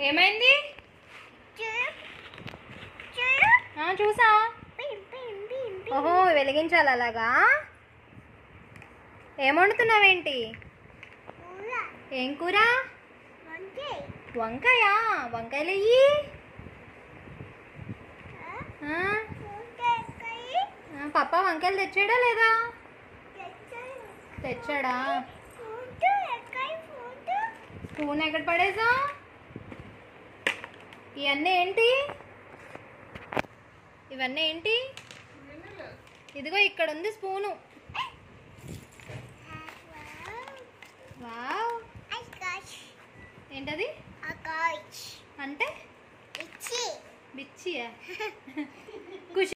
ఏమైంది ఆ, చూసా ఓహో వెలిగించాలి అలాగా ఏం వండుతున్నావేంటి ఏం కూర వంకాయ వంకాయలు వెయ్యి ఆ, ఆ, పప్ప వంకాయలు తెచ్చాడా లేదా తెచ్చాడా స్పూన్ ఎక్కడ పడేసా ఇవన్నీ ఏంటి ఇవన్నీ ఏంటి ఇదిగో ఇక్కడ ఉంది స్పూను వావ్ ఏంటది అంటే బిచ్చియా